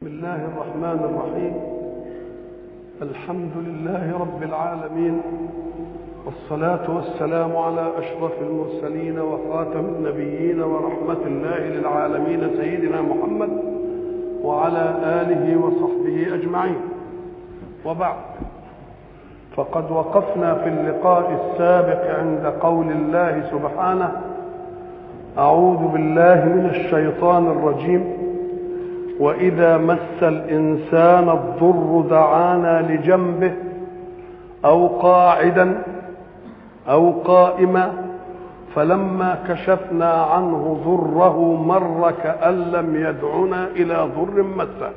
بسم الله الرحمن الرحيم الحمد لله رب العالمين والصلاة والسلام على أشرف المرسلين وخاتم النبيين ورحمة الله للعالمين سيدنا محمد وعلى آله وصحبه أجمعين وبعد فقد وقفنا في اللقاء السابق عند قول الله سبحانه أعوذ بالله من الشيطان الرجيم واذا مس الانسان الضر دعانا لجنبه او قاعدا او قائما فلما كشفنا عنه ضره مر كان لم يدعنا الى ضر مسه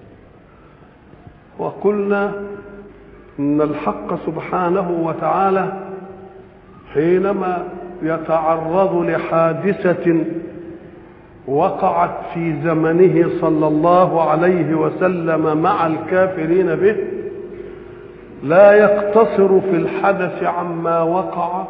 وقلنا ان الحق سبحانه وتعالى حينما يتعرض لحادثه وقعت في زمنه صلى الله عليه وسلم مع الكافرين به لا يقتصر في الحدث عما وقع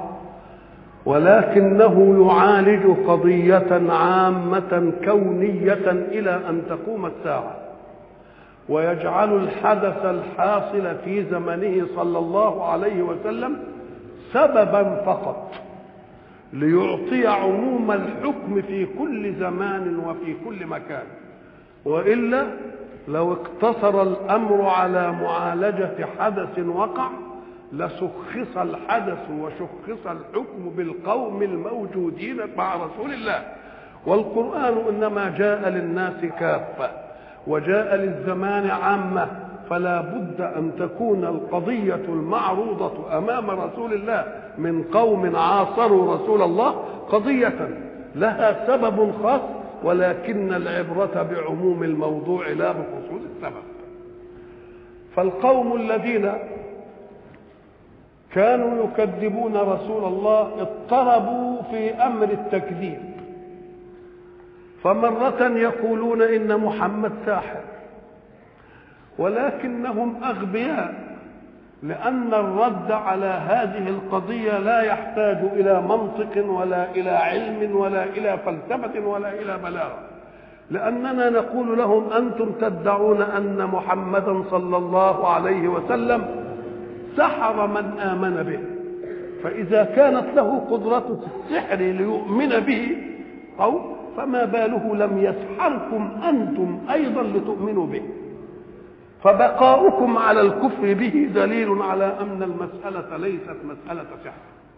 ولكنه يعالج قضيه عامه كونيه الى ان تقوم الساعه ويجعل الحدث الحاصل في زمنه صلى الله عليه وسلم سببا فقط ليعطي عموم الحكم في كل زمان وفي كل مكان والا لو اقتصر الامر على معالجه حدث وقع لشخص الحدث وشخص الحكم بالقوم الموجودين مع رسول الله والقران انما جاء للناس كافه وجاء للزمان عامه فلا بد ان تكون القضيه المعروضه امام رسول الله من قوم عاصروا رسول الله قضيه لها سبب خاص ولكن العبره بعموم الموضوع لا بخصوص السبب فالقوم الذين كانوا يكذبون رسول الله اضطربوا في امر التكذيب فمره يقولون ان محمد ساحر ولكنهم اغبياء لان الرد على هذه القضيه لا يحتاج الى منطق ولا الى علم ولا الى فلسفه ولا الى بلاغه لاننا نقول لهم انتم تدعون ان محمدا صلى الله عليه وسلم سحر من امن به فاذا كانت له قدره السحر ليؤمن به او فما باله لم يسحركم انتم ايضا لتؤمنوا به فبقاؤكم على الكفر به دليل على ان المساله ليست مساله سحر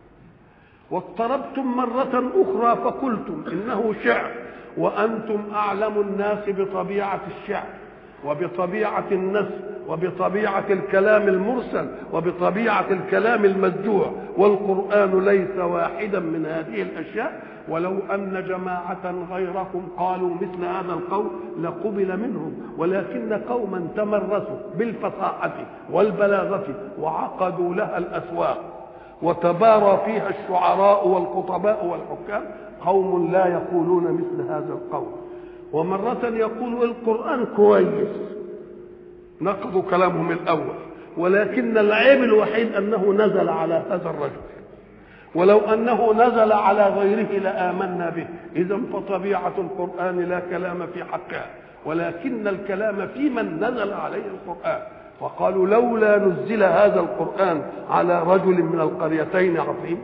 واضطربتم مره اخرى فقلتم انه شعر وانتم اعلم الناس بطبيعه الشعر وبطبيعه النسل وبطبيعه الكلام المرسل وبطبيعه الكلام المسجوع والقران ليس واحدا من هذه الاشياء ولو ان جماعه غيركم قالوا مثل هذا القول لقبل منهم ولكن قوما تمرسوا بالفصاحه والبلاغه وعقدوا لها الاسواق وتبارى فيها الشعراء والخطباء والحكام قوم لا يقولون مثل هذا القول ومرة يقول القرآن كويس نقضوا كلامهم الأول ولكن العيب الوحيد أنه نزل على هذا الرجل ولو أنه نزل على غيره لآمنا به إذا فطبيعة القرآن لا كلام في حقها ولكن الكلام في من نزل عليه القرآن وقالوا لولا نزل هذا القرآن على رجل من القريتين عظيم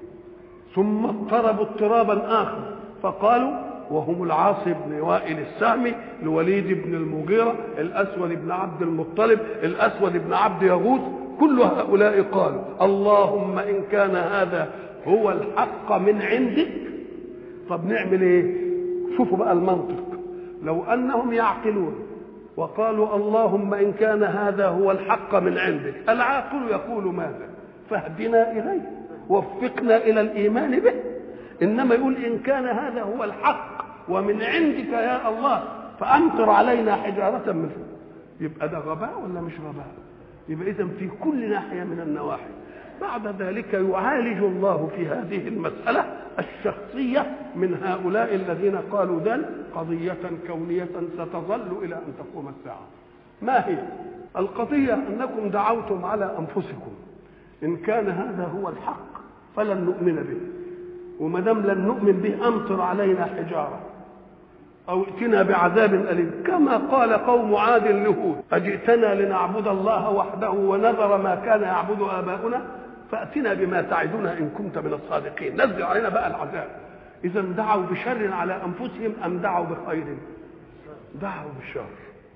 ثم اضطربوا اضطرابا آخر فقالوا وهم العاص بن وائل السهمي الوليد بن المغيرة الأسود بن عبد المطلب الأسود بن عبد يغوث كل هؤلاء قالوا اللهم إن كان هذا هو الحق من عندك طب نعمل ايه شوفوا بقى المنطق لو أنهم يعقلون وقالوا اللهم إن كان هذا هو الحق من عندك العاقل يقول ماذا فاهدنا إليه وفقنا إلى الإيمان به إنما يقول إن كان هذا هو الحق ومن عندك يا الله فأمطر علينا حجارة من فوق يبقى ده غباء ولا مش غباء يبقى إذا في كل ناحية من النواحي بعد ذلك يعالج الله في هذه المسألة الشخصية من هؤلاء الذين قالوا ذلك قضية كونية ستظل إلى أن تقوم الساعة ما هي القضية أنكم دعوتم على أنفسكم إن كان هذا هو الحق فلن نؤمن به وما دام لن نؤمن به أمطر علينا حجارة أو ائتنا بعذاب أليم كما قال قوم عاد لهود أجئتنا لنعبد الله وحده ونذر ما كان يعبد آباؤنا فأتنا بما تعدنا إن كنت من الصادقين نزل علينا بقى العذاب إذا دعوا بشر على أنفسهم أم دعوا بخير دعوا بشر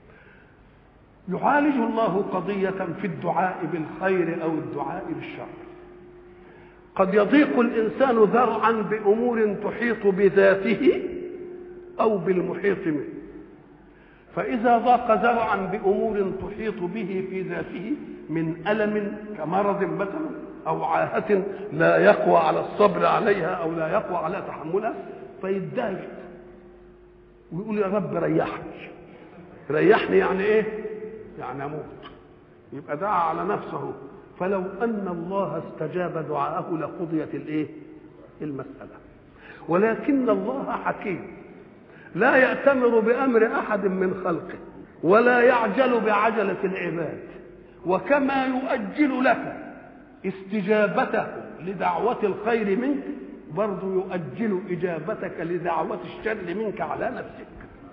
يعالج الله قضية في الدعاء بالخير أو الدعاء بالشر قد يضيق الإنسان ذرعا بأمور تحيط بذاته أو بالمحيط منه فإذا ضاق ذرعا بأمور تحيط به في ذاته من ألم كمرض مثلا أو عاهة لا يقوى على الصبر عليها أو لا يقوى على تحملها فيتضايق ويقول يا رب ريحني ريحني يعني إيه؟ يعني أموت يبقى دعا على نفسه فلو أن الله استجاب دعاءه لقضيت الإيه؟ المسألة ولكن الله حكيم لا يأتمر بأمر أحد من خلقه ولا يعجل بعجلة العباد وكما يؤجل لك استجابته لدعوة الخير منك برضه يؤجل إجابتك لدعوة الشر منك على نفسك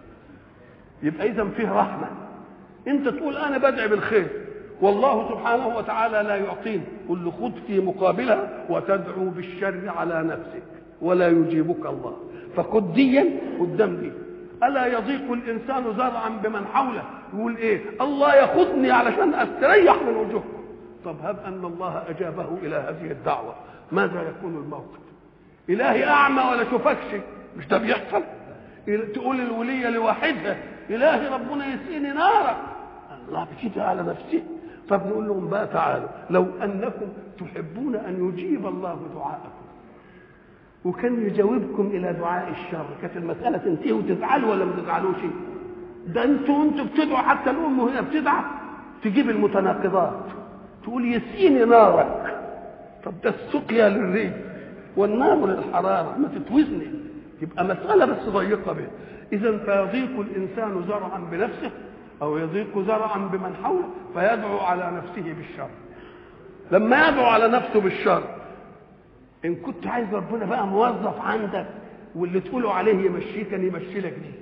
يبقى إذا فيه رحمة أنت تقول أنا بدعي بالخير والله سبحانه وتعالى لا يعطيني قل له خذ في مقابلها وتدعو بالشر على نفسك ولا يجيبك الله فخد ديا قدام دي الا يضيق الانسان زرعا بمن حوله يقول ايه الله ياخذني علشان استريح من وجوهكم طب هب ان الله اجابه الى هذه الدعوه ماذا يكون الموقف الهي اعمى ولا شوفكش مش ده بيحصل تقول الوليه لواحدها الهي ربنا يسقيني نارك الله بكده على نفسه طب نقول لهم بقى تعالوا لو انكم تحبون ان يجيب الله دعاءكم وكان يجاوبكم الى دعاء الشر كانت المساله تنتهي وتزعلوا ولا ما تزعلوش ده انتوا انتوا بتدعوا حتى الام وهي بتدعى تجيب المتناقضات تقول يسيني نارك طب ده السقيا للريح والنار للحراره ما تتوزني يبقى مساله بس ضيقه به اذا فيضيق الانسان زرعا بنفسه او يضيق زرعا بمن حوله فيدعو على نفسه بالشر لما يدعو على نفسه بالشر ان كنت عايز ربنا بقى موظف عندك واللي تقولوا عليه يمشيك يمشي لك دي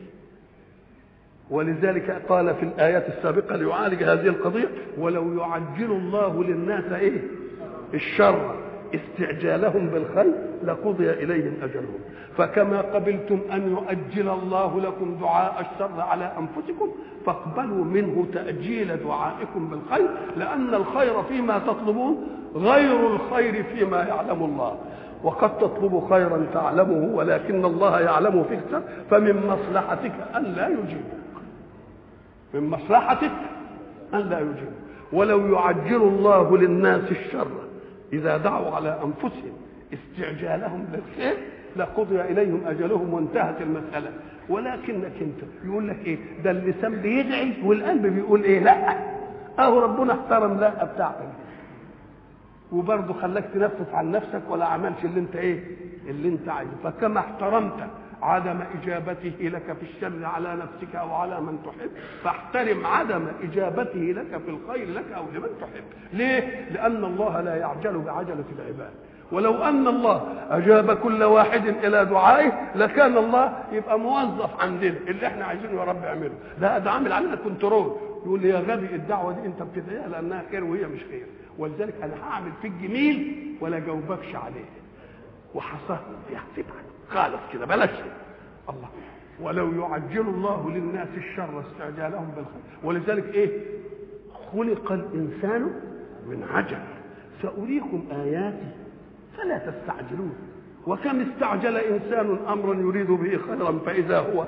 ولذلك قال في الآيات السابقة ليعالج هذه القضية ولو يعجل الله للناس إيه الشر استعجالهم بالخير لقضي إليهم أجلهم فكما قبلتم أن يؤجل الله لكم دعاء الشر على أنفسكم فاقبلوا منه تأجيل دعائكم بالخير لأن الخير فيما تطلبون غير الخير فيما يعلم الله وقد تطلب خيرا تعلمه ولكن الله يعلم فيك الشر فمن مصلحتك أن لا يجيبك من مصلحتك أن لا يجيبك ولو يعجل الله للناس الشر إذا دعوا على أنفسهم استعجالهم للخير لقضي إليهم أجلهم وانتهت المسألة ولكنك أنت يقول لك إيه ده اللسان بيدعي والقلب بيقول إيه لا أهو ربنا احترم لا بتاعتك وبرضه خلاك تنفس عن نفسك ولا عملش اللي انت ايه اللي انت عايزه فكما احترمت عدم اجابته لك في الشر على نفسك او على من تحب فاحترم عدم اجابته لك في الخير لك او لمن تحب ليه لان الله لا يعجل بعجله العباد ولو ان الله اجاب كل واحد الى دعائه لكان الله يبقى موظف عندنا اللي احنا عايزينه يا رب اعمله ده ده عامل علينا كنترول يقول لي يا غبي الدعوه دي انت بتدعيها لانها خير وهي مش خير ولذلك انا هعمل فيك جميل ولا جاوبكش عليه وحصاه يحسبها خالص كده بلاش الله ولو يعجل الله للناس الشر استعجالهم بالخير ولذلك ايه خلق الانسان من عجل ساريكم اياتي فلا تستعجلون وكم استعجل انسان امرا يريد به خيرا فاذا هو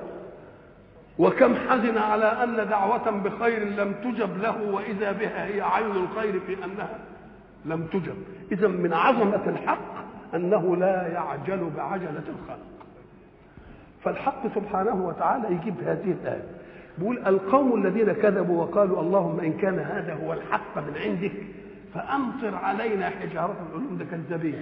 وكم حزن على ان دعوه بخير لم تجب له واذا بها هي عين الخير في انها لم تجب اذا من عظمه الحق انه لا يعجل بعجله الخلق فالحق سبحانه وتعالى يجيب هذه الايه بيقول القوم الذين كذبوا وقالوا اللهم ان كان هذا هو الحق من عندك فامطر علينا حجاره العلوم ده كذابين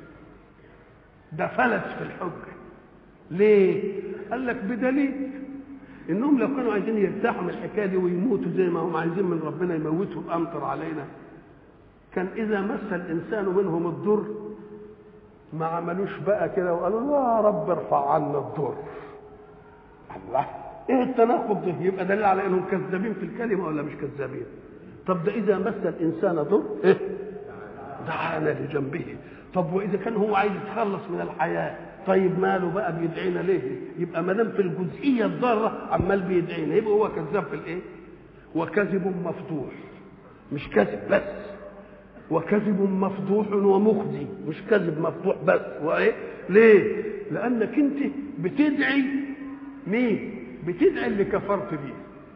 ده فلت في الحجه ليه قال لك بدليل انهم لو كانوا عايزين يرتاحوا من الحكايه دي ويموتوا زي ما هم عايزين من ربنا يموتهم امطر علينا كان اذا مس الانسان منهم الضر ما عملوش بقى كده وقالوا يا رب ارفع عنا الضر الله ايه التناقض ده يبقى دليل على انهم كذابين في الكلمه ولا مش كذابين طب ده اذا مس الانسان ضر إيه؟ دعانا لجنبه طب واذا كان هو عايز يتخلص من الحياه طيب ماله بقى بيدعينا ليه يبقى ما دام في الجزئيه الضاره عمال بيدعينا يبقى هو كذاب في الايه وكذب مفضوح مش كذب بس وكذب مفضوح ومخزي مش كذب مفضوح بس وايه ليه لانك انت بتدعي مين بتدعي اللي كفرت بيه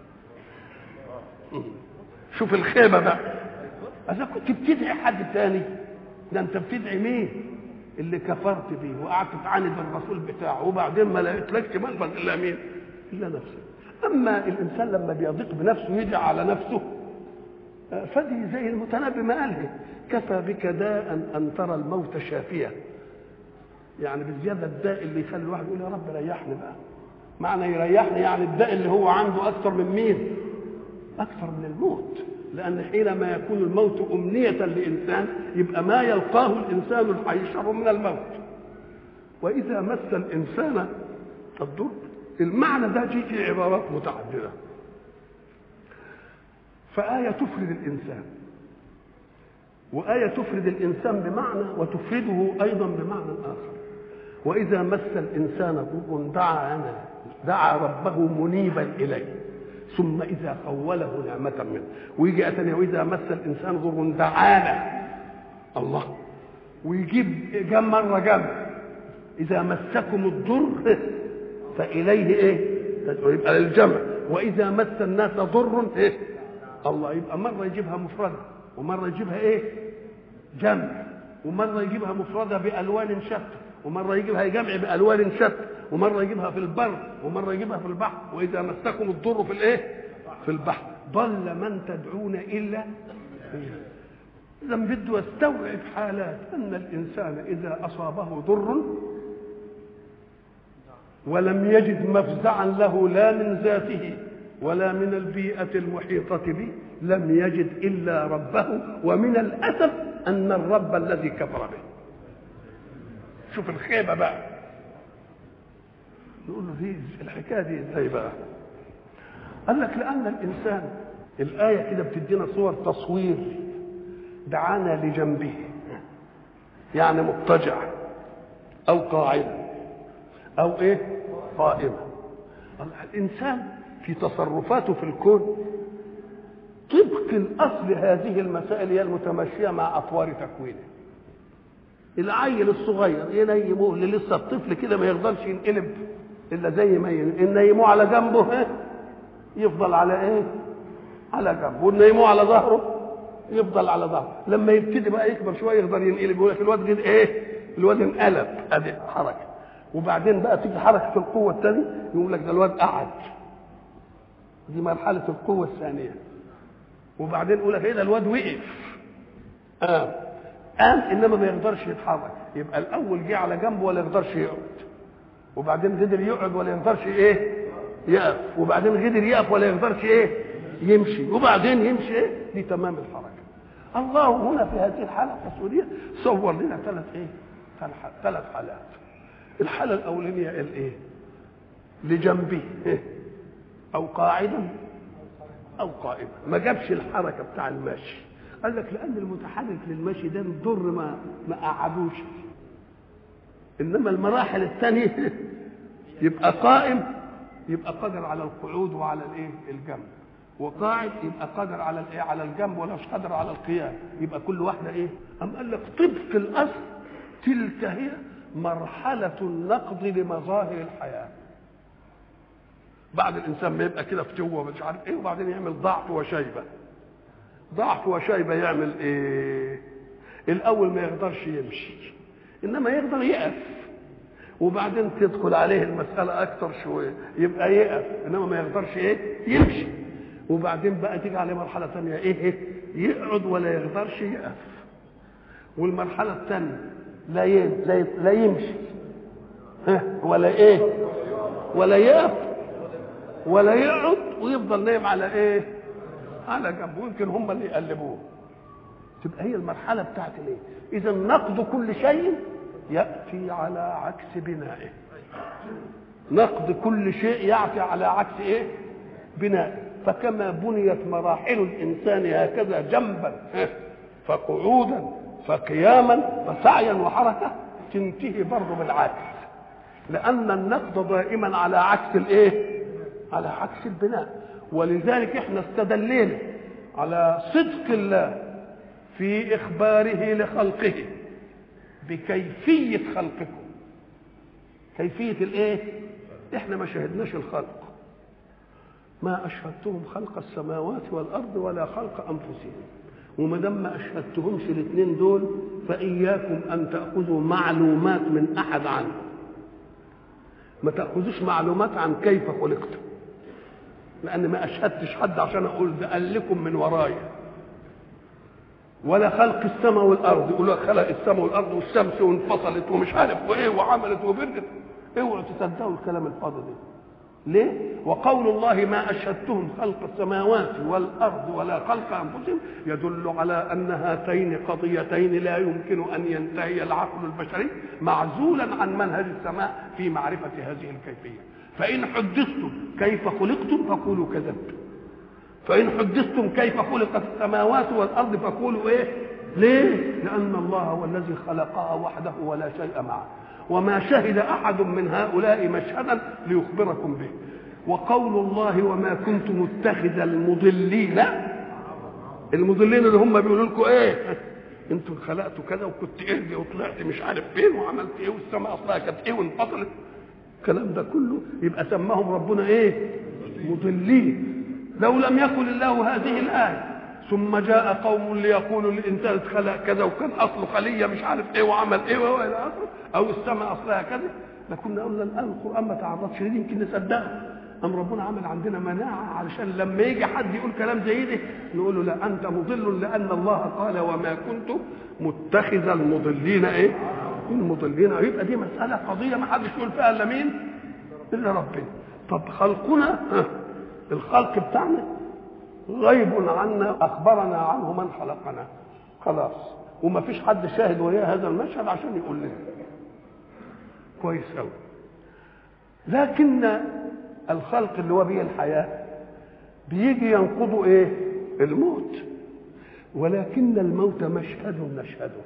شوف الخيبه بقى اذا كنت بتدعي حد تاني ده انت بتدعي مين اللي كفرت بيه وقعدت تعاند الرسول بتاعه وبعدين ما لقيتلكش منفذ الا مين الا نفسك اما الانسان لما بيضيق بنفسه يدعي على نفسه فدي زي المتنبي ما قالها كفى بك داء ان ترى الموت شافيه يعني بالزياده الداء اللي يخلي الواحد يقول يا رب ريحني بقى معنى يريحني يعني الداء اللي هو عنده اكثر من مين اكثر من الموت لان حينما يكون الموت امنيه لانسان يبقى ما يلقاه الانسان الحي شر من الموت واذا مس الانسان الضر المعنى ده جه في عبارات متعدده فآية تفرد الإنسان وآية تفرد الإنسان بمعنى وتفرده أيضا بمعنى آخر وإذا مس الإنسان ضر دعا دعا ربه منيبا إليه ثم إذا خوله نعمة منه ويجي أتني وإذا مس الإنسان ضر دعانا الله ويجيب جم مرة جم إذا مسكم الضر فإليه إيه؟ يبقى للجمع وإذا مس الناس ضر إيه؟ الله يبقى مرة يجيبها مفردة ومرة يجيبها إيه؟ جمع ومرة يجيبها مفردة بألوان شتى ومرة يجيبها جمع بألوان شتى ومرة يجيبها في البر ومرة يجيبها في البحر وإذا مسكم الضر في الإيه؟ في البحر ضل من تدعون إلا إذا بده يستوعب حالات أن الإنسان إذا أصابه ضر ولم يجد مفزعا له لا من ذاته ولا من البيئة المحيطة به لم يجد إلا ربه ومن الأسف أن الرب الذي كفر به شوف الخيبة بقى نقول له دي الحكاية دي ازاي بقى قال لك لأن الإنسان الآية كده بتدينا صور تصوير دعانا لجنبه يعني مضطجع أو قاعدا أو إيه قائما الإنسان في تصرفاته في الكون طبق الاصل هذه المسائل هي المتمشيه مع اطوار تكوينه العيل الصغير ينيموه اللي لسه الطفل كده ما يقدرش ينقلب الا زي ما ينيموه على جنبه إيه؟ يفضل على ايه على جنبه ونيموه على ظهره يفضل على ظهره لما يبتدي بقى يكبر شويه يقدر ينقلب يقول لك الواد جد ايه الواد انقلب ادي حركه وبعدين بقى تيجي حركه القوه الثانيه يقول لك ده الواد قعد دي مرحلة القوة الثانية وبعدين يقول لك ايه ده الواد وقف قام قام انما ما يقدرش يتحرك يبقى الاول جه على جنبه ولا يقدرش يقعد وبعدين قدر يقعد ولا يقدرش ايه يقف وبعدين قدر يقف ولا يقدرش ايه يمشي وبعدين يمشي ايه دي تمام الحركه الله هنا في هذه الحاله التصويريه صور لنا ثلاث ايه ثلاث حالات الحاله الاولانيه الايه لجنبه إيه؟ او قاعدا او قائما ما جابش الحركه بتاع المشي قال لك لان المتحرك للمشي ده الضر ما ما قعدوش انما المراحل الثانيه يبقى قائم يبقى قادر على القعود وعلى الايه الجنب وقاعد يبقى قادر على الايه على الجنب ولا مش قادر على القيام يبقى كل واحده ايه ام قال لك طبق الاصل تلك هي مرحله النقض لمظاهر الحياه بعد الانسان ما يبقى كده في جوه مش عارف ايه وبعدين يعمل ضعف وشيبه ضعف وشيبه يعمل ايه الاول ما يقدرش يمشي انما يقدر يقف وبعدين تدخل عليه المساله اكتر شويه يبقى يقف انما ما يقدرش ايه يمشي وبعدين بقى تيجي عليه مرحله ثانيه ايه, إيه؟ يقعد ولا يقدرش يقف والمرحله الثانيه لا ي... لا, ي... لا يمشي ها ولا ايه ولا يقف ولا يقعد ويفضل نايم على ايه على جنبه يمكن هم اللي يقلبوه تبقى هي المرحله بتاعت الايه اذا نقد كل شيء ياتي على عكس بنائه نقد كل شيء يعطي على عكس ايه بناء فكما بنيت مراحل الانسان هكذا جنبا فقعودا فقياما فسعيا وحركه تنتهي برضه بالعكس لان النقد دائما على عكس الايه على عكس البناء ولذلك احنا استدلينا على صدق الله في اخباره لخلقه بكيفيه خلقكم كيفيه الايه احنا ما شهدناش الخلق ما اشهدتهم خلق السماوات والارض ولا خلق انفسهم وما دام ما اشهدتهمش الاثنين دول فاياكم ان تاخذوا معلومات من احد عنهم ما تاخذوش معلومات عن كيف خلقتم لان ما اشهدتش حد عشان اقول ده قال لكم من ورايا ولا خلق السماء والارض يقولوا خلق السماء والارض والشمس وانفصلت ومش عارف وايه وعملت وبردت اوعوا تصدقوا الكلام الفاضي ده ليه؟ وقول الله ما أشهدتهم خلق السماوات والأرض ولا خلق أنفسهم يدل على أن هاتين قضيتين لا يمكن أن ينتهي العقل البشري معزولا عن منهج السماء في معرفة هذه الكيفية فإن حدثتم كيف خلقتم فقولوا كذبتم فإن حدثتم كيف خلقت السماوات والأرض فقولوا إيه؟ ليه؟ لأن الله هو الذي خلقها وحده ولا شيء معه وما شهد احد من هؤلاء مشهدا ليخبركم به وقول الله وما كنت متخذ المضلين المضلين اللي هم بيقولوا لكم ايه انتوا خلقتوا كذا وكنت اهدي وطلعت مش عارف فين وعملت ايه والسماء اصلها كانت ايه وانفصلت الكلام ده كله يبقى سماهم ربنا ايه مضلين لو لم يقل الله هذه الايه ثم جاء قوم ليقولوا الانسان اتخلق كذا وكان اصله خليه مش عارف ايه وعمل ايه والى اخره او السماء اصلها كذا لكنا قلنا الان القران ما تعرضش ليه يمكن نصدقه ام ربنا عمل عندنا مناعه علشان لما يجي حد يقول كلام زي ده نقول له لا انت مضل لان الله قال وما كنت متخذ المضلين ايه المضلين يبقى دي مساله قضيه ما حدش يقول فيها الا مين الا ربنا طب خلقنا الخلق بتاعنا غيب عنا اخبرنا عنه من خلقنا خلاص وما فيش حد شاهد وياه هذا المشهد عشان يقول لنا كويس قوي لكن الخلق اللي هو بيه الحياه بيجي ينقضوا ايه الموت ولكن الموت مشهد نشهده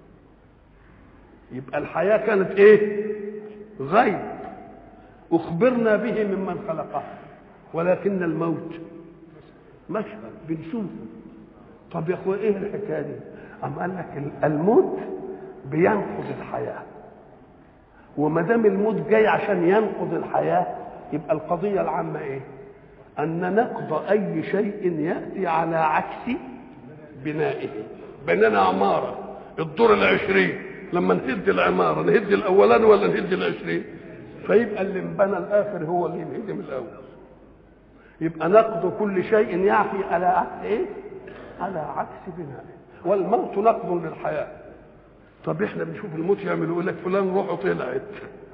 يبقى الحياه كانت ايه غيب اخبرنا به ممن خلقه ولكن الموت مشهد بنشوفه طب يا اخويا ايه الحكايه دي أم قال لك الموت بينقض الحياه وما دام الموت جاي عشان ينقض الحياه يبقى القضيه العامه ايه ان نقض اي شيء ياتي على عكس بنائه بنينا عماره الدور العشرين لما نهد العماره نهد الاولاني ولا نهد العشرين فيبقى اللي انبنى الاخر هو اللي ينهدم الاول يبقى نقد كل شيء يعفي على عكس ايه على عكس بنائه والموت نقد للحياه طب احنا بنشوف الموت يعمل يقول لك فلان روحه طلعت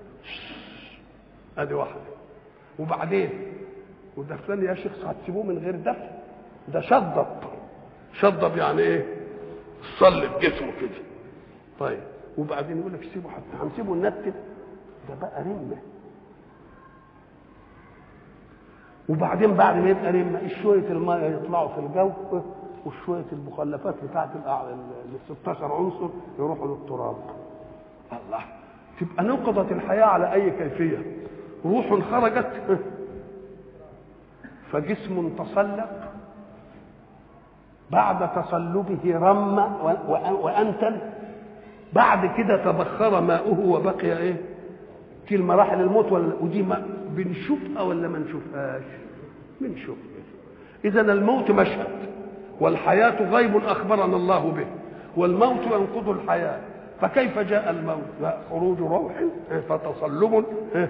ادي واحده وبعدين وده فلان يا شيخ هتسيبوه من غير دفن ده شضب شضب يعني ايه صلب جسمه كده طيب وبعدين يقول لك سيبه حتى هنسيبه ننتن ده بقى رمه وبعدين بعد ما يبقى رمه شويه الماء يطلعوا في الجو وشويه المخلفات بتاعت ال 16 عنصر يروحوا للتراب الله تبقى نقضت الحياه على اي كيفيه روح خرجت فجسم تصلب بعد تصلبه رم وانتن بعد كده تبخر ماؤه وبقي ايه في المراحل الموت ولا ودي ما بنشوفها ولا ما نشوفهاش بنشوفها اذا الموت مشهد والحياه غيب اخبرنا الله به والموت ينقض الحياه فكيف جاء الموت لا خروج روح فتصلب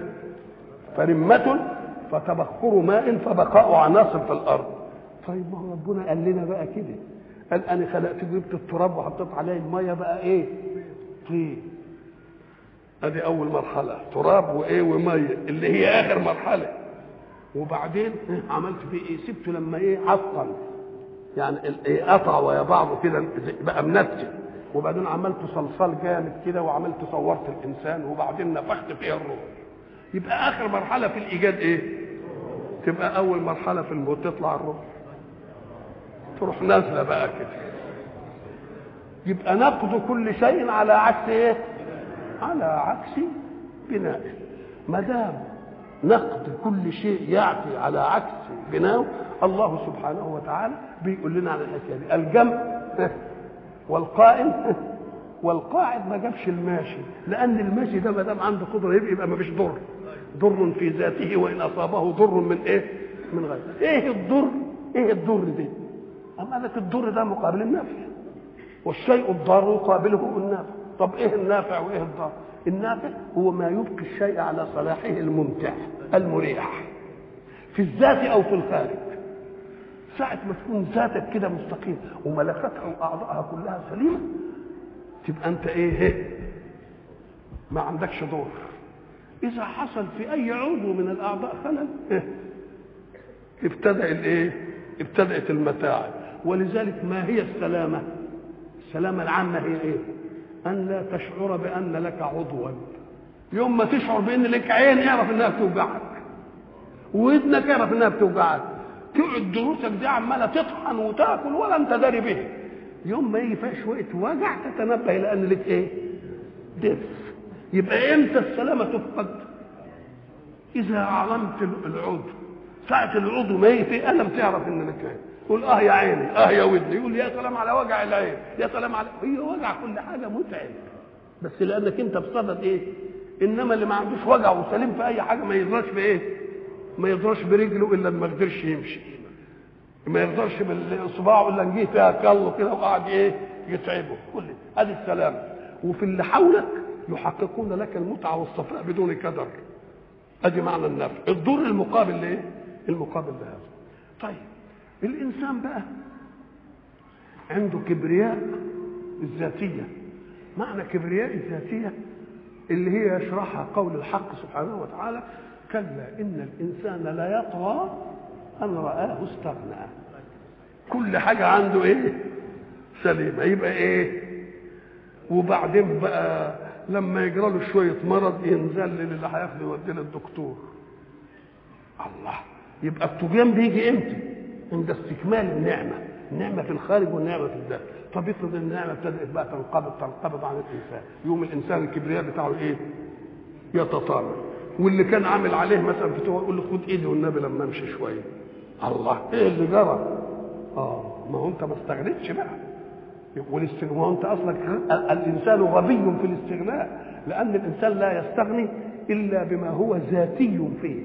فرمة فتبخر ماء فبقاء عناصر في الارض طيب ما هو ربنا قال لنا بقى كده قال انا خلقت جبت التراب وحطيت عليه الميه بقى ايه طين ادي اول مرحله تراب وايه وميه اللي هي اخر مرحله وبعدين عملت فيه ايه سبته لما ايه عطل يعني ايه قطع ويا بعضه كده بقى منتن وبعدين عملت صلصال جامد كده وعملت صورت الانسان وبعدين نفخت فيها الروح يبقى اخر مرحله في الايجاد ايه تبقى اول مرحله في الموت تطلع الروح تروح نازله بقى كده يبقى نقض كل شيء على عكس ايه على عكس بنائه ما دام نقد كل شيء يعفي على عكس بناؤه الله سبحانه وتعالى بيقول لنا على الحكايه دي الجمع والقائم والقاعد ما جابش الماشي لان الماشي ده ما دام عنده قدره يبقى, يبقى ما فيش ضر ضر في ذاته وان اصابه ضر من ايه من غيره ايه الضر ايه الضر دي اما لك الضر ده مقابل النفع والشيء الضار يقابله النافع طب ايه النافع وايه الضار النافع هو ما يبقي الشيء على صلاحه الممتع المريح في الذات او في الخارج ساعة ما تكون ذاتك كده مستقيم وملكاتها واعضائها كلها سليمة تبقى انت ايه ما عندكش دور اذا حصل في اي عضو من الاعضاء خلل ابتدأ الايه ابتدأت المتاعب ولذلك ما هي السلامة السلامة العامة هي ايه ان لا تشعر بان لك عضوا يوم ما تشعر بان لك عين اعرف انها بتوجعك ودنك اعرف انها بتوجعك تقعد دروسك دي عماله تطحن وتاكل ولا انت داري به يوم ما يجي فيها شويه وجع تتنبه الى ان لك ايه دف يبقى امتى السلامه تفقد اذا علمت العضو ساعة العضو ما يجي فيه ألم تعرف إن لك عين يقول اه يا عيني اه يا ودني يقول يا سلام على وجع العين يا سلام على هي وجع كل حاجه متعب بس لانك انت بصدد ايه انما اللي ما عندوش وجع وسليم في اي حاجه ما يقدرش بايه ما يقدرش برجله الا ما قدرش يمشي ما يقدرش باصبعه الا نجيه فيها كله كده وقعد ايه يتعبه كل ادي السلام وفي اللي حولك يحققون لك المتعه والصفاء بدون كدر ادي معنى النفع الضر المقابل لايه المقابل لهذا طيب الانسان بقى عنده كبرياء الذاتيه معنى كبرياء الذاتيه اللي هي يشرحها قول الحق سبحانه وتعالى كلا ان الانسان لا يطغى ان راه استغنى كل حاجه عنده ايه سليمه يبقى ايه وبعدين بقى لما يجرى له شويه مرض ينزل اللي هياخده يوديه للدكتور الله يبقى الطغيان بيجي امتى عند استكمال النعمه النعمه في الخارج والنعمه في الداخل طب افرض النعمه ابتدات بقى تنقبض تنقبض عن الانسان يوم الانسان الكبرياء بتاعه ايه يتطارد واللي كان عامل عليه مثلا فتوى يقول له خد ايدي والنبي لما امشي شويه الله ايه اللي جرى اه ما هو انت ما استغنيتش بقى والاستغناء انت اصلك الانسان غبي في الاستغناء لان الانسان لا يستغني الا بما هو ذاتي فيه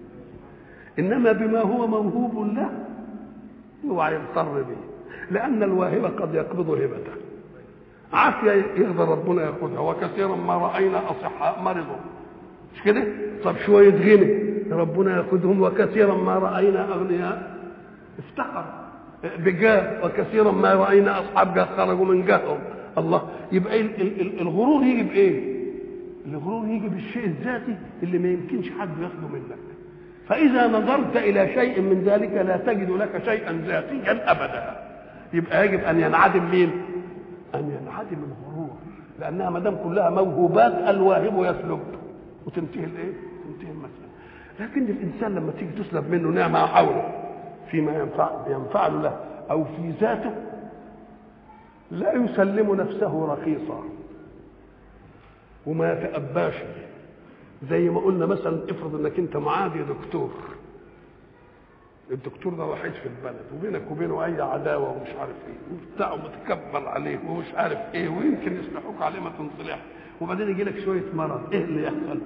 انما بما هو موهوب له اوعى يغتر به لان الواهب قد يقبض هبته عافيه يقدر ربنا ياخذها وكثيرا ما راينا اصحاء مرضوا مش كده طب شويه غنى ربنا ياخذهم وكثيرا ما راينا اغنياء افتقر بجاه وكثيرا ما راينا اصحاب جاه خرجوا من جاههم الله يبقى الغرور يجي بايه الغرور يجي بالشيء الذاتي اللي ما يمكنش حد ياخده منك فإذا نظرت إلى شيء من ذلك لا تجد لك شيئا ذاتيا أبدا يبقى يجب أن ينعدم مين؟ أن ينعدم الغرور لأنها ما دام كلها موهوبات الواهب يسلب وتنتهي الإيه؟ تنتهي المسألة لكن الإنسان لما تيجي تسلب منه نعمة حوله فيما ينفع ينفع له أو في ذاته لا يسلم نفسه رخيصا وما يتأباش زي ما قلنا مثلا افرض انك انت معادي دكتور الدكتور ده وحيد في البلد وبينك وبينه اي عداوه ومش عارف ايه وبتاع ومتكبر عليه ومش عارف ايه ويمكن يصلحوك عليه ما تنصلح وبعدين يجي لك شويه مرض ايه اللي يحصل؟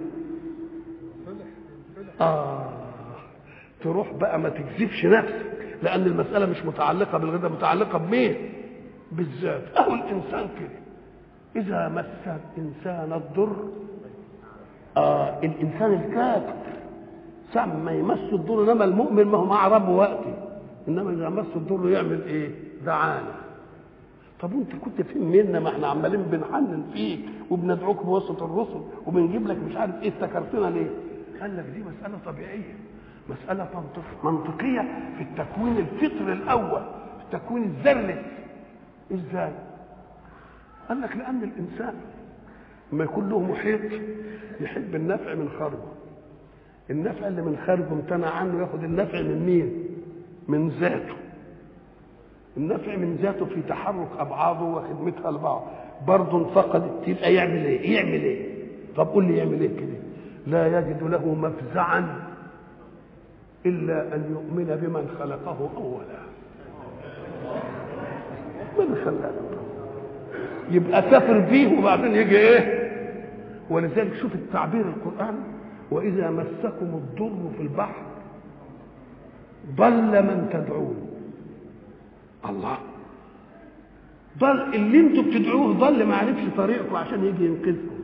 اه تروح بقى ما تكذبش نفسك لان المساله مش متعلقه بالغذاء متعلقه بمين؟ بالذات اهو الانسان كده اذا مس الانسان الضر آه الانسان الكافر ساعة ما يمس الضر انما المؤمن ما هو مع ربه وقتي انما اذا مس الضر يعمل ايه؟ دعانا طب انت كنت فين منا ما احنا عمالين بنحنن فيك وبندعوك بواسطه الرسل وبنجيب لك مش عارف ايه افتكرتنا ليه؟ قال لك دي مساله طبيعيه مساله منطقيه في التكوين الفطري الاول في التكوين الذري ازاي؟ قال لك لان الانسان لما يكون له محيط يحب النفع من خارجه النفع اللي من خارجه امتنع عنه ياخد النفع من مين من ذاته النفع من ذاته في تحرك ابعاضه وخدمتها لبعض برضه انفقدت تبقى يعمل ايه يعمل ايه طب قول لي يعمل ايه كده لا يجد له مفزعا الا ان يؤمن بمن خلقه اولا من خلقه يبقى كافر بيه وبعدين يجي ايه ولذلك شوف التعبير القرآني وإذا مسكم الضر في البحر ضل من تدعون الله ضل اللي انتوا بتدعوه ضل ما عرفش طريقكم عشان يجي ينقذكم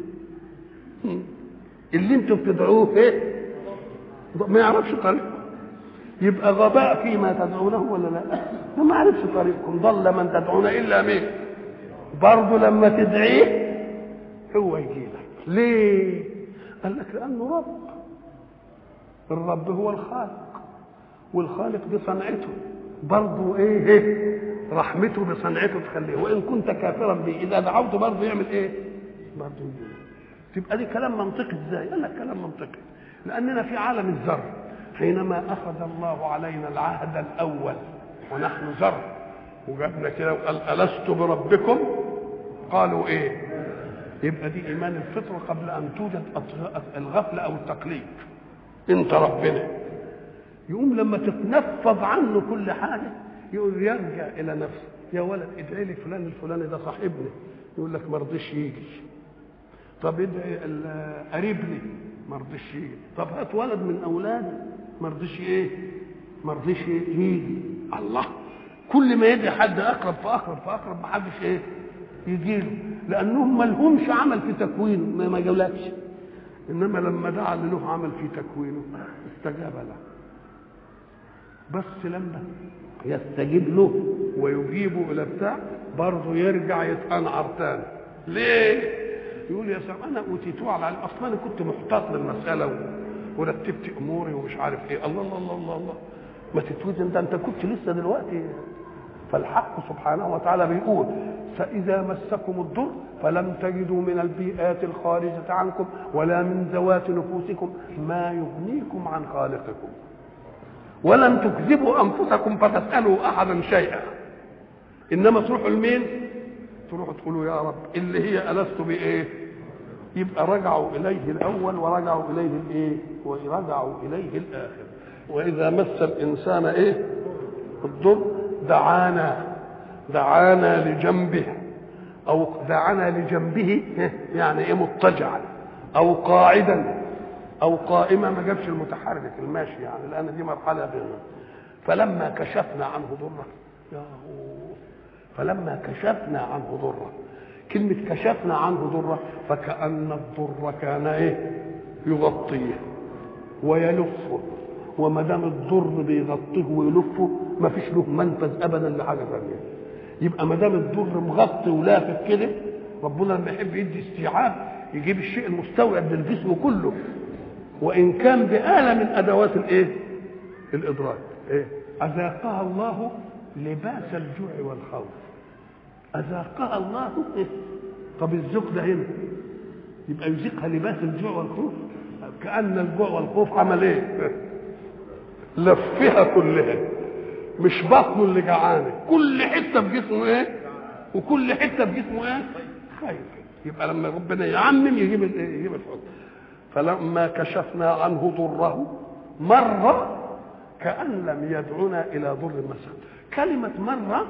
اللي انتوا بتدعوه ايه ما يعرفش طريقكم يبقى غباء فيما تدعونه ولا لا ما عرفش طريقكم ضل من تدعون الا مين برضه لما تدعيه هو يجي لك ليه قال لك لانه رب الرب هو الخالق والخالق بصنعته برضه ايه, إيه؟ رحمته بصنعته تخليه وان كنت كافرا به اذا دعوته برضه يعمل ايه برضه يجي تبقى دي كلام منطقي ازاي قال لك كلام منطقي لاننا في عالم الذر حينما اخذ الله علينا العهد الاول ونحن ذر وجابنا كده وقال الست بربكم قالوا ايه يبقى دي ايمان الفطره قبل ان توجد الغفله او التقليد انت ربنا يقوم لما تتنفض عنه كل حاجه يقول يرجع الى نفسه يا ولد ادعي لي فلان الفلاني ده صاحبني يقول لك ما رضيش يجي طب ادعي قريبني ما رضيش يجي طب هات ولد من اولادي ما رضيش ايه ما رضيش يجي الله كل ما يدعي حد اقرب فاقرب فاقرب ما حدش ايه يجي له لانهم ما لهمش عمل في تكوينه ما جاولكش انما لما دعا اللي له عمل في تكوينه استجاب له بس لما يستجيب له ويجيبه الى بتاع برضه يرجع يتقنعر تاني ليه؟ يقول يا سلام انا اوتيتوه على العلم اصلا انا كنت محتاط للمساله ورتبت اموري ومش عارف ايه الله الله الله الله, الله. ما تتوزن ده انت كنت لسه دلوقتي فالحق سبحانه وتعالى بيقول فإذا مسكم الضر فلم تجدوا من البيئات الخارجة عنكم ولا من ذوات نفوسكم ما يغنيكم عن خالقكم ولن تكذبوا أنفسكم فتسألوا أحدا شيئا إنما تروحوا لمين؟ تروحوا تقولوا يا رب اللي هي ألست بإيه؟ يبقى رجعوا إليه الأول ورجعوا إليه الإيه؟ ورجعوا إليه الآخر وإذا مس الإنسان إيه؟ الضر دعانا دعانا لجنبه او دعانا لجنبه يعني ايه مضطجعا او قاعدا او قائما ما جابش المتحرك الماشي يعني لان دي مرحله بيننا فلما كشفنا عنه ضره يا فلما كشفنا عنه ضره كلمة كشفنا عنه ضره فكأن الضر كان ايه يغطيه ويلفه وما دام الضر بيغطيه ويلفه ما فيش له منفذ ابدا لحاجه ثانيه يبقى ما دام الضر مغطي ولافف كده ربنا لما يحب يدي استيعاب يجيب الشيء المستوعب للجسم كله وان كان بآلة من ادوات الايه الادراك ايه اذاقها الله لباس الجوع والخوف اذاقها الله إيه؟ طب الذوق ده هنا يبقى يذيقها لباس الجوع والخوف كأن الجوع والخوف عمل ايه لفها كلها مش بطنه اللي جعانه كل حته في جسمه ايه وكل حته في جسمه ايه خايف يبقى لما ربنا يعمم يجيب الايه يجيب الحكم فلما كشفنا عنه ضره مر كأن لم يدعنا إلى ضر مسا كلمة مرة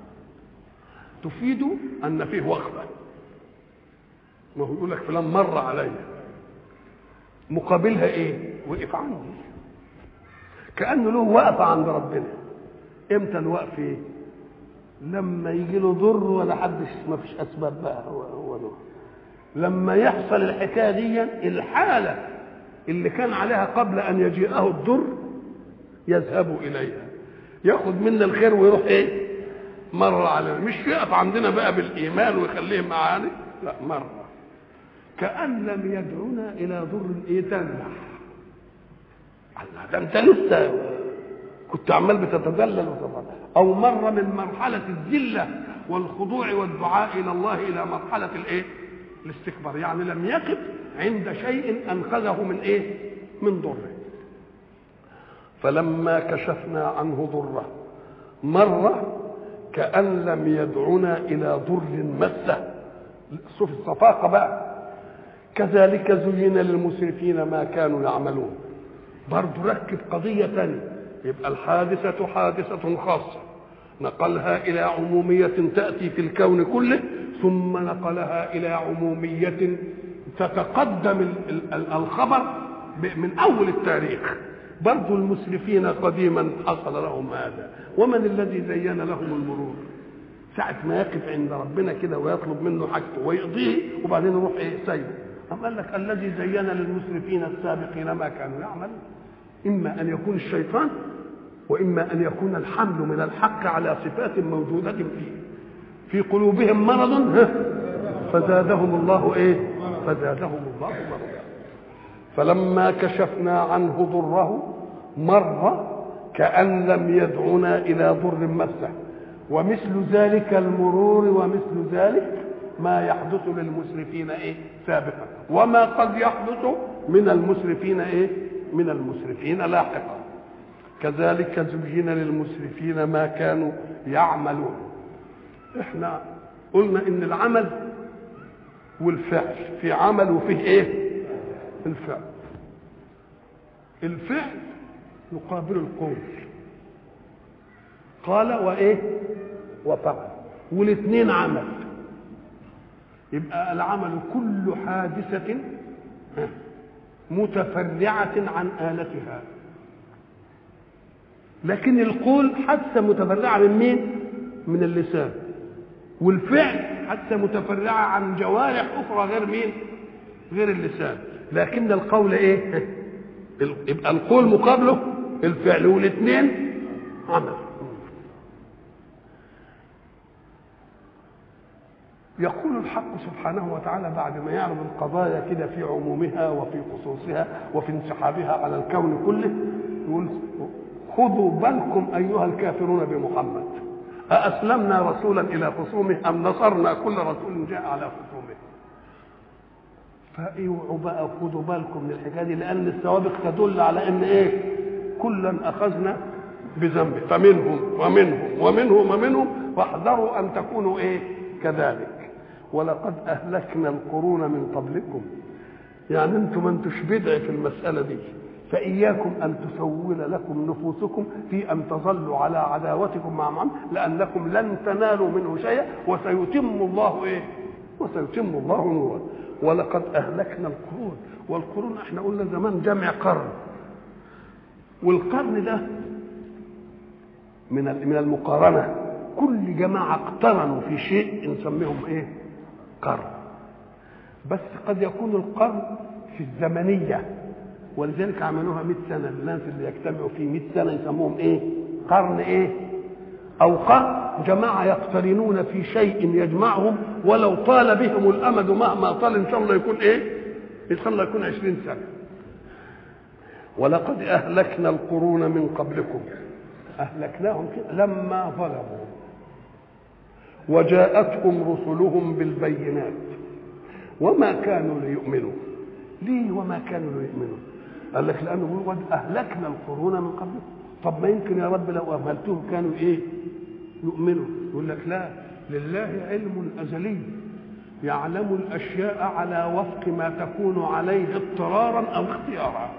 تفيد أن فيه وقفة ما هو يقول لك فلان مر علي مقابلها ايه وقف عندي كانه له وقفه عند ربنا امتى الوقف ايه لما يجي له ضر ولا حدش ما فيش اسباب بقى هو هو له لما يحصل الحكايه دي الحاله اللي كان عليها قبل ان يجيئه الضر يذهب اليها ياخذ منا الخير ويروح ايه مر علينا مش يقف عندنا بقى بالايمان ويخليه معانا لا مره كأن لم يدعونا إلى ضر إيه تنح الله ده أنت لسه كنت عمال بتتذلل وتفضل أو مر من مرحلة الذلة والخضوع والدعاء إلى الله إلى مرحلة الإيه؟ الاستكبار يعني لم يقف عند شيء أنقذه من إيه؟ من ضره فلما كشفنا عنه ضره مر كأن لم يدعنا إلى ضر مسه شوف الصفاقة بقى كذلك زين للمسرفين ما كانوا يعملون برضه ركب قضية ثانية يبقى الحادثة حادثة خاصة نقلها إلى عمومية تأتي في الكون كله ثم نقلها إلى عمومية تتقدم الخبر من أول التاريخ برضو المسرفين قديما حصل لهم هذا ومن الذي زين لهم المرور ساعة ما يقف عند ربنا كده ويطلب منه حاجته ويقضيه وبعدين يروح ايه سايبه أم قال لك الذي زين للمسرفين السابقين ما كانوا يعملون إما أن يكون الشيطان وإما أن يكون الحمل من الحق على صفات موجودة فيه في قلوبهم مرض فزادهم الله ايه فزادهم الله مرضا فلما كشفنا عنه ضره مر كأن لم يدعنا إلى ضر مسه ومثل ذلك المرور ومثل ذلك ما يحدث للمسرفين ايه سابقا وما قد يحدث من المسرفين ايه من المسرفين لاحقا كذلك زين للمسرفين ما كانوا يعملون احنا قلنا ان العمل والفعل في عمل وفيه ايه الفعل الفعل يقابل القول قال وايه وفعل والاثنين عمل يبقى العمل كل حادثة متفرعة عن آلتها لكن القول حادثة متفرعة من مين؟ من اللسان والفعل حتى متفرعة عن جوارح أخرى غير مين غير اللسان لكن القول إيه يبقى القول مقابله الفعل والاثنين عمل يقول الحق سبحانه وتعالى بعد ما يعرض القضايا كده في عمومها وفي خصوصها وفي انسحابها على الكون كله يقول خذوا بالكم ايها الكافرون بمحمد أأسلمنا رسولا إلى خصومه أم نصرنا كل رسول جاء على خصومه فاوعوا بقى خدوا بالكم من الحكايه دي لان السوابق تدل على ان ايه كلا اخذنا بذنبه فمنهم ومنهم ومنهم ومنهم واحذروا ان تكونوا ايه كذلك ولقد اهلكنا القرون من قبلكم يعني انتم ما انتوش بدع في المساله دي فإياكم أن تسول لكم نفوسكم في أن تظلوا على عداوتكم مع محمد لأنكم لن تنالوا منه شيئا وسيتم الله إيه؟ وسيتم الله نوره ولقد أهلكنا القرون والقرون احنا قلنا زمان جمع قرن والقرن ده من من المقارنة كل جماعة اقترنوا في شيء نسميهم ايه؟ قرن بس قد يكون القرن في الزمنيه ولذلك عملوها 100 سنة الناس اللي يجتمعوا في 100 سنة يسموهم إيه؟ قرن إيه؟ أو قرن جماعة يقترنون في شيء يجمعهم ولو طال بهم الأمد مهما طال إن شاء الله يكون إيه؟ إن شاء الله يكون 20 سنة ولقد أهلكنا القرون من قبلكم أهلكناهم كده لما ظلموا وجاءتهم رسلهم بالبينات وما كانوا ليؤمنوا ليه وما كانوا ليؤمنوا قال لك لانه بيقول اهلكنا القرون من قبلكم طب ما يمكن يا رب لو اهملتهم كانوا ايه يؤمنوا يقول لك لا لله علم ازلي يعلم الاشياء على وفق ما تكون عليه اضطرارا او اختيارا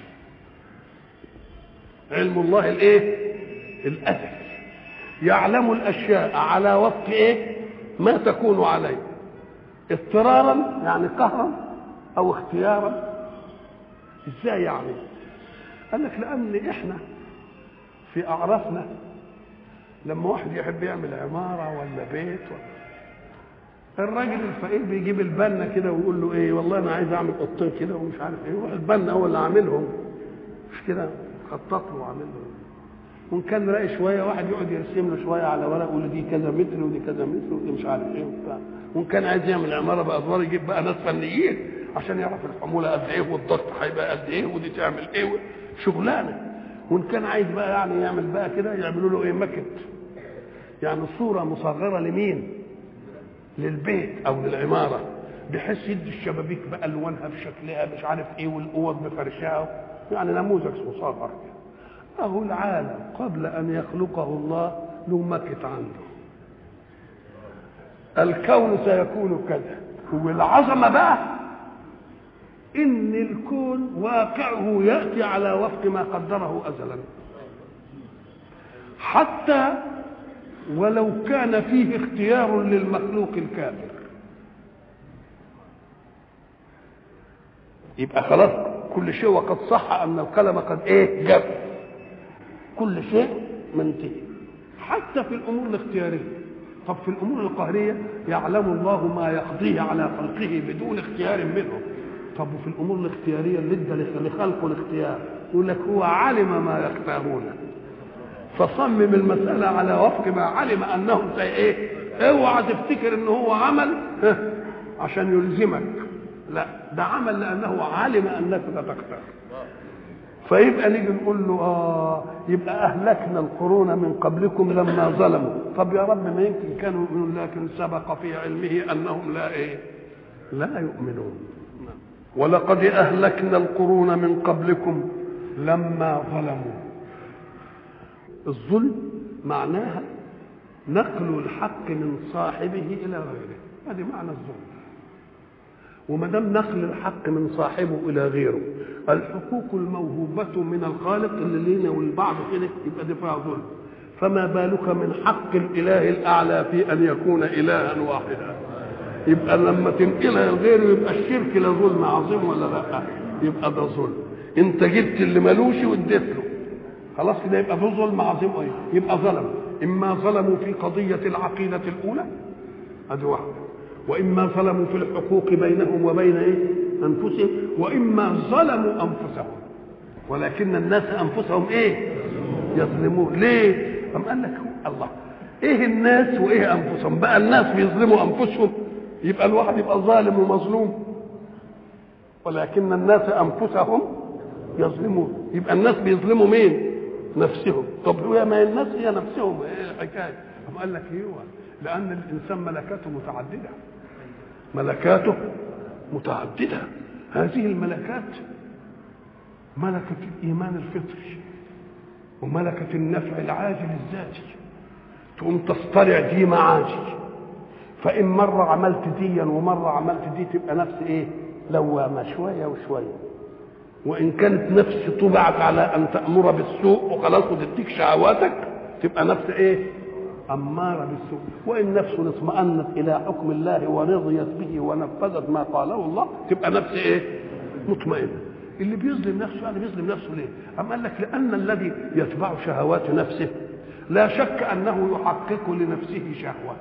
علم الله الايه الازلي يعلم الاشياء على وفق ايه ما تكون عليه اضطرارا يعني قهرا او اختيارا ازاي يعني قال لك لان احنا في اعرافنا لما واحد يحب يعمل عماره ولا بيت ولا الراجل الفقير بيجيب البنا كده ويقول له ايه والله انا عايز اعمل اوضتين كده ومش عارف ايه يروح البنا هو اللي عاملهم مش كده خطط له وعامل له وان كان راقي شويه واحد يقعد يرسم له شويه على ورق يقول له دي كذا متر ودي كذا متر ودي مش عارف ايه وبتاع وان كان عايز يعمل عماره بادوار يجيب بقى ناس فنيين عشان يعرف الحموله قد ايه والضغط هيبقى قد ايه ودي تعمل ايه شغلانه وان كان عايز بقى يعني يعمل بقى كده يعملوا له ايه مكت يعني صوره مصغره لمين للبيت او للعماره بحيث يدي الشبابيك بالوانها بشكلها مش عارف ايه والاوض بفرشها يعني نموذج مصغر أهو العالم قبل أن يخلقه الله له مكت عنده الكون سيكون كذا والعظمة بقى إن الكون واقعه يأتي على وفق ما قدره أزلا حتى ولو كان فيه اختيار للمخلوق الكافر يبقى خلاص كل شيء وقد صح ان القلم قد ايه جف كل شيء منتهي حتى في الامور الاختياريه طب في الامور القهريه يعلم الله ما يقضيه على خلقه بدون اختيار منه طب وفي الامور الاختياريه اللي ادى لخلقه الاختيار يقول لك هو علم ما يختارون فصمم المساله على وفق ما علم انهم ايه اوعى تفتكر ان هو عمل عشان يلزمك لا ده عمل لانه علم انك ستختار فيبقى نيجي نقول له اه يبقى اهلكنا القرون من قبلكم لما ظلموا طب يا رب ما يمكن كانوا يؤمنون لكن سبق في علمه انهم لا ايه لا يؤمنون ولقد اهلكنا القرون من قبلكم لما ظلموا الظلم معناها نقل الحق من صاحبه الى غيره هذه معنى الظلم وما دام نقل الحق من صاحبه الى غيره الحقوق الموهوبه من الخالق اللي لينا والبعض كده يبقى دي فيها ظلم فما بالك من حق الاله الاعلى في ان يكون الها واحدا يبقى لما تنقلها لغيره يبقى الشرك لا ظلم عظيم ولا لا يبقى ده ظلم انت جبت اللي ملوش واديت له خلاص كده يبقى ده ظلم عظيم ايه يبقى ظلم اما ظلموا في قضيه العقيده الاولى ادي واحده واما ظلموا في الحقوق بينهم وبين ايه انفسهم واما ظلموا انفسهم ولكن الناس انفسهم ايه يظلمون ليه أم قال لك الله ايه الناس وايه انفسهم بقى الناس بيظلموا انفسهم يبقى الواحد يبقى ظالم ومظلوم ولكن الناس انفسهم يظلمون يبقى الناس بيظلموا مين نفسهم طب هو ما الناس هي نفسهم ايه الحكايه أم قال لك ايوه لان الانسان ملكاته متعدده ملكاته متعدده هذه الملكات ملكه الايمان الفطري وملكه النفع العاجل الذاتي تقوم تصطلع دي معاجي فان مره عملت ديا ومره عملت دي تبقى نفس ايه لوامه شويه وشويه وان كانت نفس طبعت على ان تامر بالسوء وخلاص وتديك شهواتك تبقى نفس ايه اماره بالسوء وان نفس اطمأنت الى حكم الله ورضيت به ونفذت ما قاله الله تبقى نفس ايه مطمئنه اللي بيظلم نفسه يعني بيظلم نفسه ليه أم قال لك لأن الذي يتبع شهوات نفسه لا شك أنه يحقق لنفسه شهوة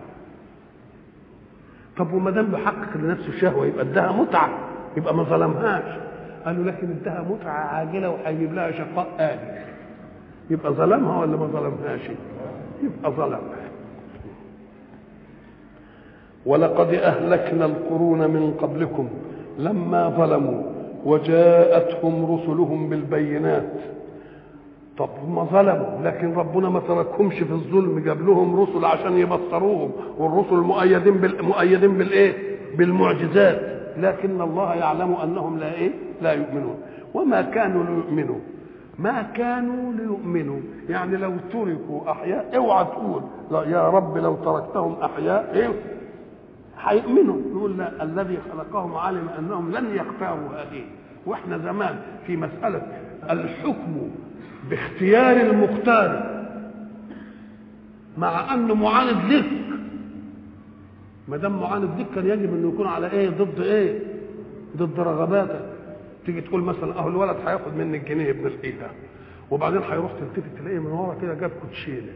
طب وما دام بيحقق لنفسه شهوة يبقى ادها متعة يبقى ما ظلمهاش قالوا لكن ادها متعة عاجلة وهيجيب لها شقاء آلي يبقى ظلمها ولا ما ظلمهاش يبقى ظلمها ولقد أهلكنا القرون من قبلكم لما ظلموا وجاءتهم رسلهم بالبينات طب هم ظلموا لكن ربنا ما تركهمش في الظلم جاب لهم رسل عشان يبصروهم والرسل مؤيدين بال... مؤيدين بالايه بالمعجزات لكن الله يعلم انهم لا ايه لا يؤمنون وما كانوا ليؤمنوا ما كانوا ليؤمنوا يعني لو تركوا احياء اوعى تقول لا يا رب لو تركتهم احياء ايه هيؤمنوا نقول لا الذي خلقهم علم انهم لن يختاروا هذه واحنا زمان في مساله الحكم باختيار المختار مع انه معاند لك ما دام معاند لك كان يجب انه يكون على ايه ضد ايه ضد رغباتك تيجي تقول مثلا اهو الولد هياخد مني الجنيه ابن الايه ده وبعدين هيروح تلتفت تلاقيه من ورا كده جاب كوتشينه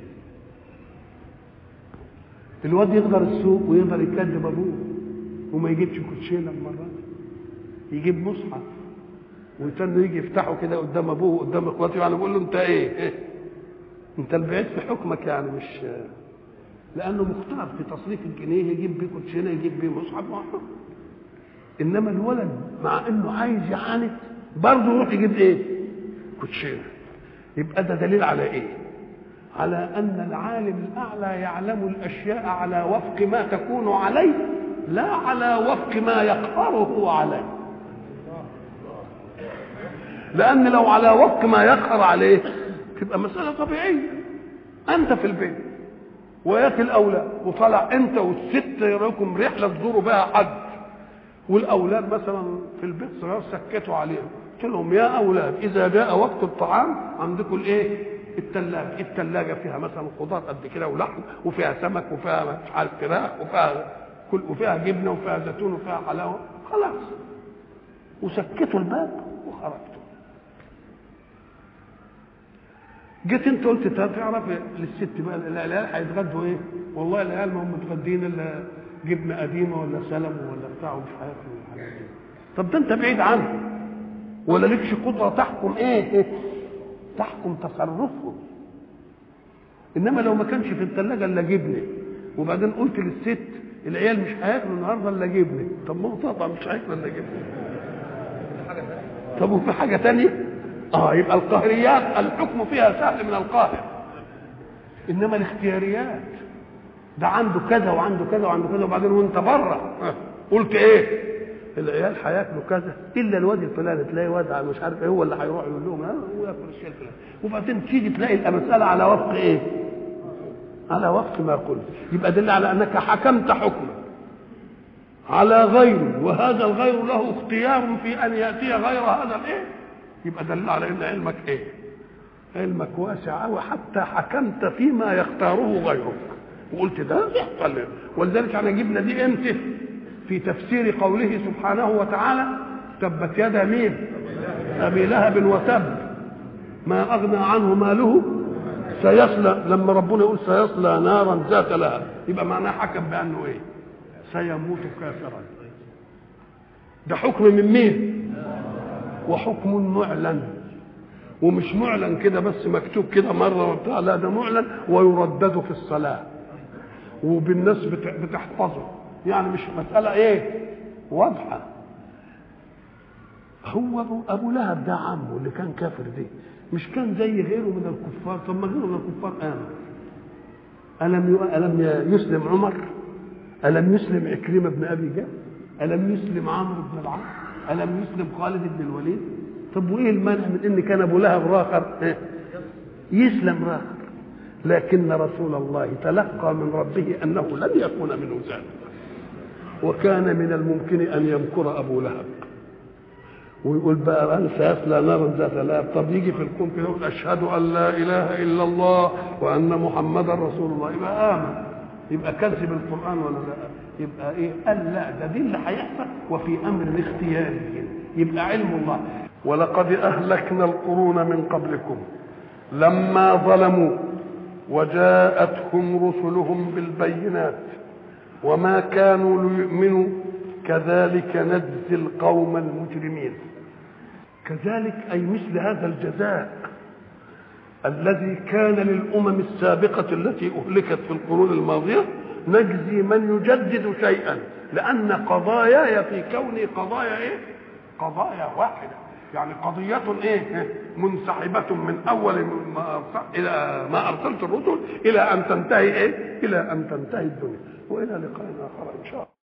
الواد يقدر السوق ويقدر يكذب ابوه وما يجيبش كوتشينه المره دي يجيب مصحف ويستنى يجي يفتحه كده قدام ابوه قدام اخواته يعني بيقول له انت ايه, إيه؟ انت البعيد في حكمك يعني مش لانه مختار في تصريف الجنيه يجيب بيه كوتشينه يجيب بيه مصحف محرم انما الولد مع انه عايز يعاند برضه يروح يجيب ايه؟ كوتشينه يبقى ده دليل على ايه؟ على ان العالم الاعلى يعلم الاشياء على وفق ما تكون عليه لا على وفق ما يقهره عليه لان لو على وفق ما يقهر عليه تبقى مساله طبيعيه انت في البيت وياتي الاولاد وطلع انت والست يراكم رحله تزوروا بها حد والاولاد مثلا في البيت صغار سكتوا عليهم قلت لهم يا اولاد اذا جاء وقت الطعام عندكم الايه الثلاجه الثلاجه فيها مثلا خضار قد كده ولحم وفيها سمك وفيها مش عارف فراخ وفيها كل وفيها جبنه وفيها زيتون وفيها حلاوه خلاص وسكتوا الباب وخرجتوا جيت انت قلت تعرف للست بقى العيال هيتغدوا ايه؟ والله العيال ما هم متغدين الا جبنه قديمه ولا سلم ولا بتاع ومش هياكلوا الحاجات دي طب ده انت بعيد عنه ولا لكش قدره تحكم ايه؟ تحكم تصرفهم انما لو ما كانش في الثلاجه الا جبنه وبعدين قلت للست العيال مش هياكلوا النهارده الا جبنه طب ما هو طبعا مش هياكلوا الا جبنه طب وفي حاجه تانية اه يبقى القهريات الحكم فيها سهل من القاهر انما الاختياريات ده عنده كذا وعنده كذا وعنده كذا وبعدين وانت بره قلت ايه العيال هياكلوا كذا الا الواد الفلاني تلاقي واد مش عارف ايه هو اللي هيروح يقول لهم ها هو ياكل الشيء الفلاني وبعدين تيجي تلاقي المساله على وفق ايه؟ على وفق ما قلت يبقى دل على انك حكمت حكما على غير وهذا الغير له اختيار في ان ياتي غير هذا الايه؟ يبقى دل على ان علمك ايه؟ علمك واسع قوي حتى حكمت فيما يختاره غيرك وقلت ده يحصل ولذلك احنا جبنا دي امتى؟ في تفسير قوله سبحانه وتعالى تبت يدا مين ابي لهب وتب ما اغنى عنه ماله سيصلى لما ربنا يقول سيصلى نارا ذات لهب يبقى معناه حكم بانه ايه سيموت كافرا ده حكم من مين وحكم معلن ومش معلن كده بس مكتوب كده مره وبتاع لا ده معلن ويردد في الصلاه وبالناس بتحفظه يعني مش مسألة إيه؟ واضحة. هو أبو, أبو لهب ده عمه اللي كان كافر دي مش كان زي غيره من الكفار طب ما غيره من الكفار آمن. ألم ألم يسلم عمر؟ ألم يسلم عكرمة بن أبي جهل؟ ألم يسلم عمرو بن العاص؟ ألم يسلم خالد بن الوليد؟ طب وإيه المانع من إن كان أبو لهب راخر؟ يسلم راخر لكن رسول الله تلقى من ربه أنه لن يكون منه ذلك وكان من الممكن ان يمكر ابو لهب ويقول بقى انا سيصلى نارا ذات لهب طب يجي في الكون كده يقول اشهد ان لا اله الا الله وان محمدا رسول الله يبقى امن يبقى كذب القران ولا لا يبقى ايه قال لا ده دي اللي هيحصل وفي امر اختياري يبقى علم الله ولقد اهلكنا القرون من قبلكم لما ظلموا وجاءتهم رسلهم بالبينات وما كانوا ليؤمنوا كذلك نجزي القوم المجرمين كذلك اي مثل هذا الجزاء الذي كان للامم السابقه التي اهلكت في القرون الماضيه نجزي من يجدد شيئا لان قضاياي في كوني قضايا ايه قضايا واحده يعني قضية ايه منسحبة من اول ما الى ما ارسلت الرسل الى ان تنتهي ايه الى ان تنتهي الدنيا والى لقاء اخر ان شاء الله